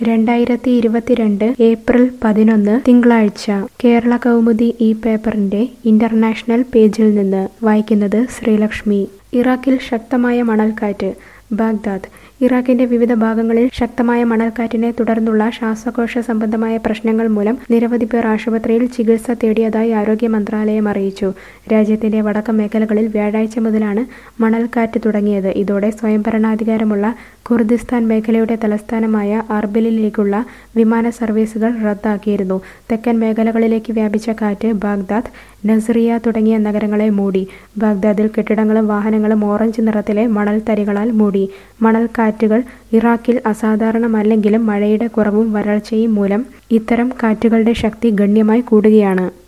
രണ്ടായിരത്തി ഇരുപത്തിരണ്ട് ഏപ്രിൽ പതിനൊന്ന് തിങ്കളാഴ്ച കേരള കൗമുദി ഈ പേപ്പറിന്റെ ഇന്റർനാഷണൽ പേജിൽ നിന്ന് വായിക്കുന്നത് ശ്രീലക്ഷ്മി ഇറാഖിൽ ശക്തമായ മണൽക്കാറ്റ് ബാഗ്ദാദ് ഇറാഖിന്റെ വിവിധ ഭാഗങ്ങളിൽ ശക്തമായ മണൽക്കാറ്റിനെ തുടർന്നുള്ള ശ്വാസകോശ സംബന്ധമായ പ്രശ്നങ്ങൾ മൂലം നിരവധി പേർ ആശുപത്രിയിൽ ചികിത്സ തേടിയതായി ആരോഗ്യ മന്ത്രാലയം അറിയിച്ചു രാജ്യത്തിന്റെ വടക്കൻ മേഖലകളിൽ വ്യാഴാഴ്ച മുതലാണ് മണൽക്കാറ്റ് തുടങ്ങിയത് ഇതോടെ സ്വയംഭരണാധികാരമുള്ള കുർദിസ്ഥാൻ മേഖലയുടെ തലസ്ഥാനമായ അർബിലിലേക്കുള്ള വിമാന സർവീസുകൾ റദ്ദാക്കിയിരുന്നു തെക്കൻ മേഖലകളിലേക്ക് വ്യാപിച്ച കാറ്റ് ബാഗ്ദാദ് നസ്രിയ തുടങ്ങിയ നഗരങ്ങളെ മൂടി ബാഗ്ദാദിൽ കെട്ടിടങ്ങളും വാഹനങ്ങളും ഓറഞ്ച് നിറത്തിലെ മണൽത്തരികളാൽ മൂടി മണൽക്കാറ്റുകൾ ഇറാഖിൽ അസാധാരണമല്ലെങ്കിലും മഴയുടെ കുറവും വരൾച്ചയും മൂലം ഇത്തരം കാറ്റുകളുടെ ശക്തി ഗണ്യമായി കൂടുകയാണ്